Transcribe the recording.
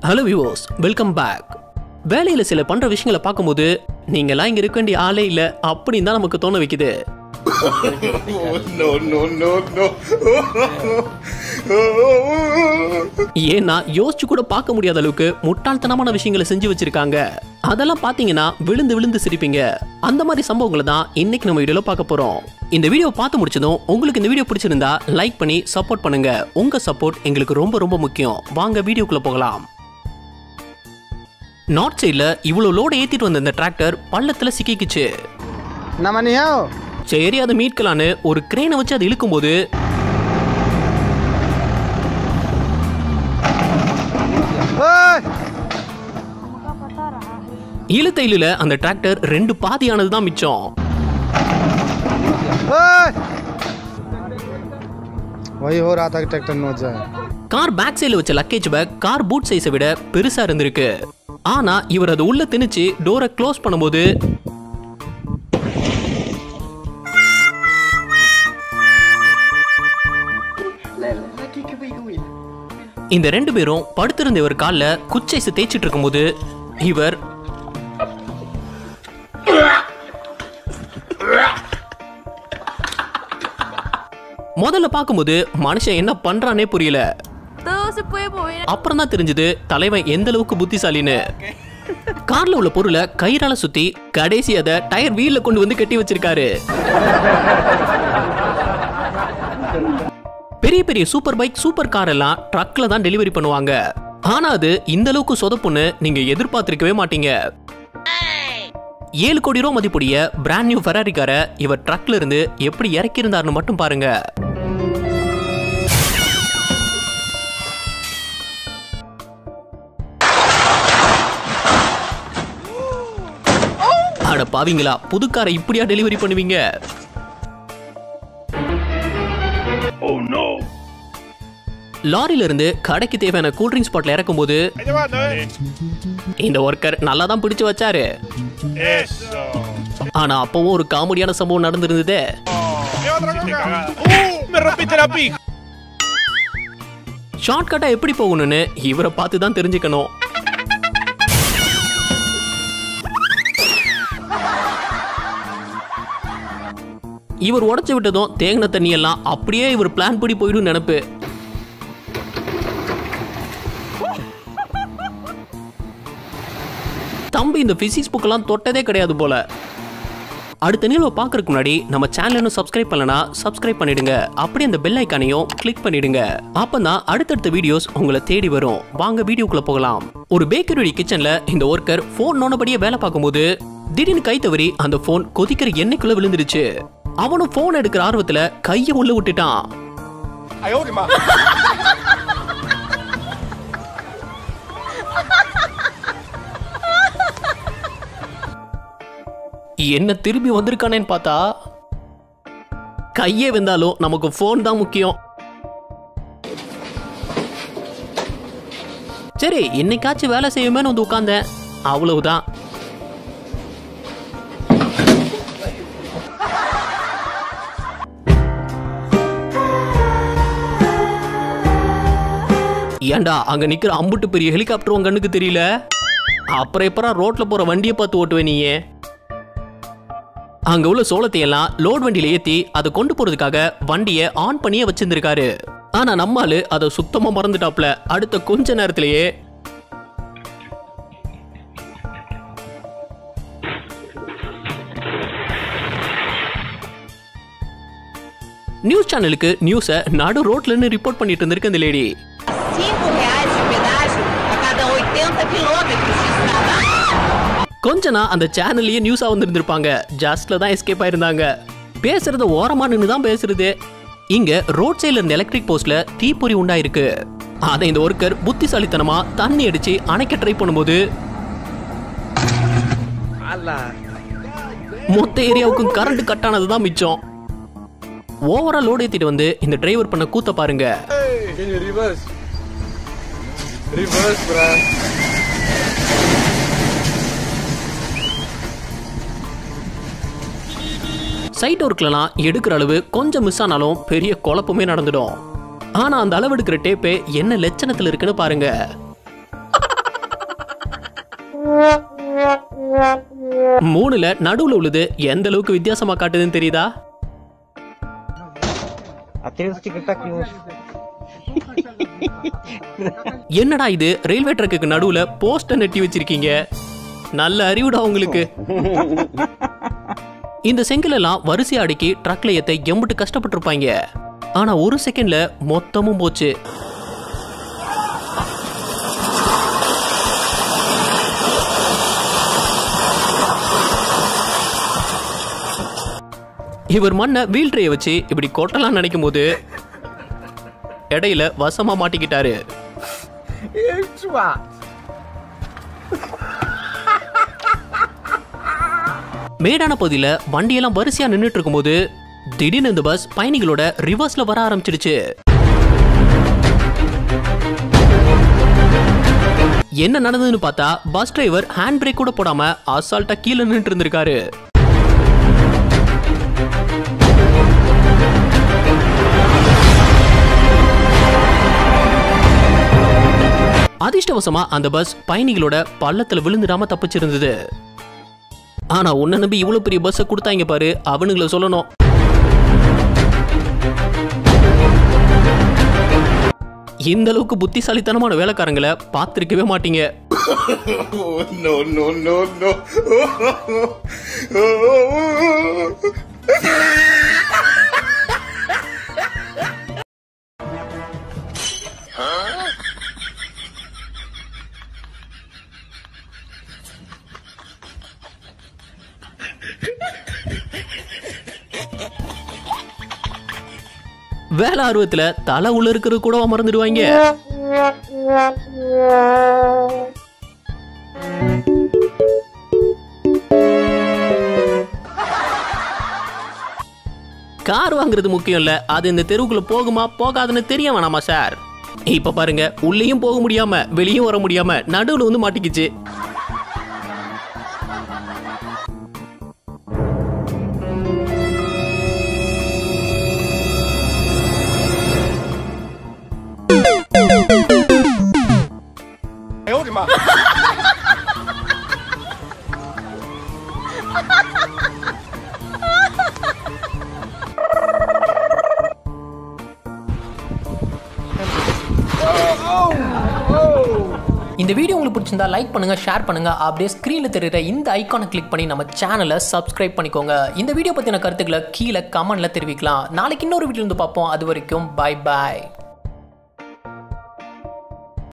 Hello viewers welcome back வேலையில் சில பண்ணுற விஷயங்களை பார்க்கும்போது நீங்களாம் இங்கே இருக்க வேண்டிய ஆளே இல்லை அப்படின்னு தான் நமக்கு தோண வைக்குது no, no, no, no. ஏன்னா யோசிச்சு கூட பார்க்க முடியாத அளவுக்கு முட்டாள்தனமான விஷயங்களை செஞ்சு வச்சிருக்காங்க அதெல்லாம் பார்த்தீங்கன்னா விழுந்து விழுந்து சிரிப்பீங்க அந்த மாதிரி சம்பவங்களை தான் இன்னைக்கு நம்ம வீடியோல பார்க்க போறோம் இந்த வீடியோ பார்த்து முடிச்சதும் உங்களுக்கு இந்த வீடியோ பிடிச்சிருந்தா லைக் பண்ணி சப்போர்ட் பண்ணுங்க உங்க சப்போர்ட் எங்களுக்கு ரொம்ப ரொம்ப முக்கியம் வாங்க வீடியோக்குள்ள போகலாம் நார்த் சைடில் இவ்வளோ லோடு ஏற்றிட்டு வந்த இந்த டிராக்டர் பள்ளத்தில் சிக்கிக்குச்சு Namaniel! சரி அதை மீட்கலான்னு ஒரு கிரேனை வச்சு அதை இழுக்கும்போது Oi! இழுத்த இழுல அந்த டிராக்டர் ரெண்டு பாதியானது தான் மிச்சம் Oi! वही हो रहा था कि ट्रैक्टर नोच जाए கார் பேக் சைடில் வச்ச லக்கேஜ் பேக் கார் பூட் சைஸை விட பெருசா இருந்திருக்கு ஆனா இவர் அதை உள்ள திணிச்சு டோரை க்ளோஸ் பண்ணும்போது இந்த ரெண்டு பேரும் படுத்திருந்த இவர் காலில் குச்சைஸ் தேய்ச்சிட்டு இருக்கும்போது இவர் முதல்ல பார்க்கும்போது மனுஷன் என்ன பண்றானே புரியல 都是不会不会 அப்புறம் தான் தெரிஞ்சது தலைவன் எந்த அளவுக்கு புத்திசாலின்னு கார்ல உள்ள பொருளை கயிறால சுத்தி கடைசி அதை டயர் வீல்ல கொண்டு வந்து கட்டி வச்சிருக்காரு பெரிய பெரிய சூப்பர் பைக் சூப்பர் கார் எல்லாம் ட்ரக்ல தான் டெலிவரி பண்ணுவாங்க ஆனா அது இந்த அளவுக்கு சொதப்புன்னு நீங்க எதிர்பார்த்திருக்கவே மாட்டீங்க ஏழு கோடி ரூபா மதிப்புடைய பிராண்ட் நியூ ஃபெராரி காரை இவர் ட்ரக்ல இருந்து எப்படி இறக்கி இருந்தாருன்னு மட்டும் பாருங்க அட பாவிங்களா புது காரை இப்படியா டெலிவரி பண்ணுவீங்க லாரில இருந்து கடைக்கு தேவையான கூல்ட்ரிங்க்ஸ் பாட்டில் இறக்கும்போது இந்த ஒர்க்கர் நல்லா தான் பிடிச்சு வச்சாரு ஆனா அப்பவும் ஒரு காமெடியான சம்பவம் நடந்திருந்ததே Me rompiste la pija. ஷார்ட்கட்டா எப்படி போகணும்னு இவரை பார்த்து தான் தெரிஞ்சுக்கணும் இவர் உடைச்சு விட்டதும் தேங்கின தண்ணி எல்லாம் அப்படியே இவர் பிளான் படி போயிடும் நினைப்பு தம்பி இந்த பிசிக்ஸ் புக்கெல்லாம் தொட்டதே கிடையாது போல அடுத்த நிகழ்வை பார்க்கறதுக்கு முன்னாடி நம்ம சேனல் இன்னும் சப்ஸ்கிரைப் பண்ணலனா சப்ஸ்கிரைப் பண்ணிடுங்க அப்படியே அந்த பெல் ஐக்கானையும் கிளிக் பண்ணிடுங்க அப்பதான் அடுத்தடுத்த வீடியோஸ் உங்களை தேடி வரும் வாங்க வீடியோக்குள்ள போகலாம் ஒரு பேக்கரி கிச்சன்ல இந்த ஒர்க்கர் போன் நோனபடியே வேலை பார்க்கும்போது திடீர்னு கை தவறி அந்த போன் கொதிக்கிற எண்ணெய்க்குள்ள விழுந்துருச்சு அவனும் போன் எடுக்கிற ஆர்வத்துல கையை உள்ள விட்டுட்டான் என்ன திரும்பி வந்திருக்கானேன்னு பார்த்தா கையே வெந்தாலும் நமக்கு ஃபோன் தான் முக்கியம் சரி இன்னைக்காச்சும் வேலை செய்யுமேன்னு வந்து உட்கார்ந்தேன் அவ்வளவுதான் ஏன்டா அங்க நிக்கிற அம்புட்டு பெரிய ஹெலிகாப்டர் உன் கண்ணுக்கு தெரியல அப்புறம் எப்பறம் ரோட்ல போற வண்டியை பார்த்து ஓட்டுவே நீயே அங்க உள்ள சோளத்தை எல்லாம் லோட் வண்டியில ஏத்தி அதை கொண்டு போறதுக்காக வண்டியை ஆன் பண்ணியே வச்சிருந்திருக்காரு ஆனா நம்மாலு அதை சுத்தமா மறந்துட்டாப்ல அடுத்த கொஞ்ச நேரத்திலேயே நியூஸ் சேனலுக்கு நியூஸை நடு ரோட்லன்னு ரிப்போர்ட் பண்ணிட்டு இருந்திருக்கு இந்த lady cinco reais de pedágio a cada 80 quilômetros de estrada. கொஞ்ச நாள் அந்த சேனல்லயே நியூஸா வந்திருந்திருப்பாங்க ஜாஸ்ட்ல தான் எஸ்கேப் ஆயிருந்தாங்க பேசுறது ஓரமா நின்று தான் பேசுறது இங்க ரோட் சைடுல இருந்த எலக்ட்ரிக் போஸ்ட்ல தீப்பொறி உண்டாயிருக்கு அதை இந்த ஒர்க்கர் புத்திசாலித்தனமா தண்ணி அடிச்சு அணைக்க ட்ரை பண்ணும்போது மொத்த ஏரியாவுக்கும் கரண்ட் கட் ஆனது தான் மிச்சம் ஓவரா லோடு ஏத்திட்டு வந்து இந்த டிரைவர் பண்ண கூத்த பாருங்க Can you reverse? Reverse, bruh. Side ஒர்க்லலாம் எடுக்கிற அளவு கொஞ்சம் மிஸ் ஆனாலும் பெரிய குழப்பமே நடந்துடும் ஆனா அந்த அளவு எடுக்கிற டேப்பே என்ன லட்சணத்துல இருக்குன்னு பாருங்க மூணுல நடுவுல உள்ளது எந்த அளவுக்கு வித்தியாசமா காட்டுதுன்னு தெரியுதா என்னடா இது ரயில்வே ட்ரக்குக்கு நடுவுல போஸ்டர் நட்டி வச்சிருக்கீங்க நல்ல அறிவுடா உங்களுக்கு இந்த செங்கல் எல்லாம் வரிசையா அடுக்கி ட்ரக்ல ஏத்த எம்பிட்டு கஷ்டப்பட்டிருப்பாங்க ஆனா ஒரு செகண்ட்ல மொத்தமும் போச்சு இவர் மண்ணை வீல் ட்ரேயை வச்சு இப்படி கொட்டலாம் நினைக்கும் போது இடையில வசமா மாட்டிக்கிட்டாரு மேடான பகுதியில வண்டியெல்லாம் வரிசையா நின்னுட்டு இருக்கும்போது திடீர்னு இந்த பஸ் பயணிகளோட ரிவர்ஸ்ல வர ஆரம்பிச்சிடுச்சு என்ன நடந்ததுன்னு பார்த்தா பஸ் டிரைவர் ஹேண்ட் பிரேக் கூட போடாம அசால்ட்டா கீழே நின்னுட்டு இருந்திருக்காரு அதிர்ஷ்டவசமா அந்த பஸ் பயணிகளோட பள்ளத்துல விழுந்துடாம தப்பிச்சிருந்தது ஆனா உன்னை நம்பி இவ்வளவு பெரிய பஸ்ஸை கொடுத்தாங்க பாரு அவனுங்களை சொல்லணும் இந்த அளவுக்கு புத்திசாலித்தனமான வேலைக்காரங்களை பார்த்திருக்கவே மாட்டீங்க Oh, no, no, no, no. வேலை ஆர்வத்துல தலை உள்ள இருக்கிறது கூட மறந்துடுவாங்க கார் வாங்குறது முக்கியம் இல்ல அது இந்த தெருவுக்குள்ள போகுமா போகாதுன்னு தெரிய வேணாமா சார் இப்ப பாருங்க உள்ளேயும் போக முடியாம வெளியும் வர முடியாம நடுவுல வந்து மாட்டிக்கிச்சு இந்த வீடியோ உங்களுக்கு பிடிச்சிருந்தா லைக் பண்ணுங்க ஷேர் பண்ணுங்க அப்படியே ஸ்க்ரீனில் தெரியுற இந்த ஐக்கானை கிளிக் பண்ணி நம்ம சேனலை சப்ஸ்கிரைப் பண்ணிக்கோங்க இந்த வீடியோ பற்றின கருத்துக்களை கீழே கமெண்ட்ல தெரிவிக்கலாம் நாளைக்கு இன்னொரு வீடியோ வந்து பார்ப்போம் அது வரைக்கும் பாய் பாய்